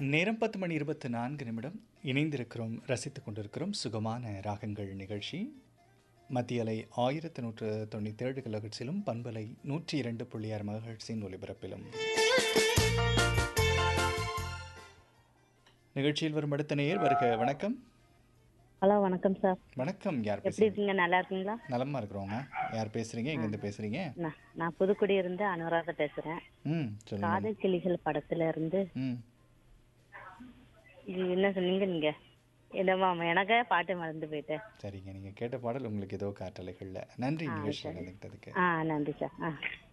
நேரம் பத்து மணி இருபத்தி நான்கு நிமிடம் இணைந்திருக்கிறோம் ரசித்துக் கொண்டிருக்கிறோம் சுகமான ராகங்கள் நிகழ்ச்சி மத்திய அலை ஆயிரத்தி நூற்று தொண்ணூற்றி ஏழு கிலோஹெட்ஸிலும் பண்பலை நூற்றி இரண்டு புள்ளி ஆறு மகஹெட்ஸின் ஒலிபரப்பிலும் நிகழ்ச்சியில் வரும் அடுத்த நேயர் வருக வணக்கம் ஹலோ வணக்கம் சார் வணக்கம் யார் எப்படி பேசுறீங்க இருக்கீங்க நல்லா இருக்கீங்களா நலமா இருக்கிறோங்க யார் பேசுறீங்க எங்கேருந்து பேசுறீங்க நான் நான் புதுக்குடி இருந்து அனுராதா பேசுறேன் ம் சொல்லுங்க காதல் கிளிகள் படத்துல இருந்து ம் இது என்ன சொன்னீங்க நீங்க என்னம்மா எனக்கு பாட்டு மறந்து போயிட்டேன் சரிங்க நீங்கள் கேட்ட பாடல் உங்களுக்கு ஏதோ காற்றலைகளில் நன்றி நிகழ்ச்சியில் கலந்துக்கிட்டதுக்கு ஆ நன்றி சார் ஆ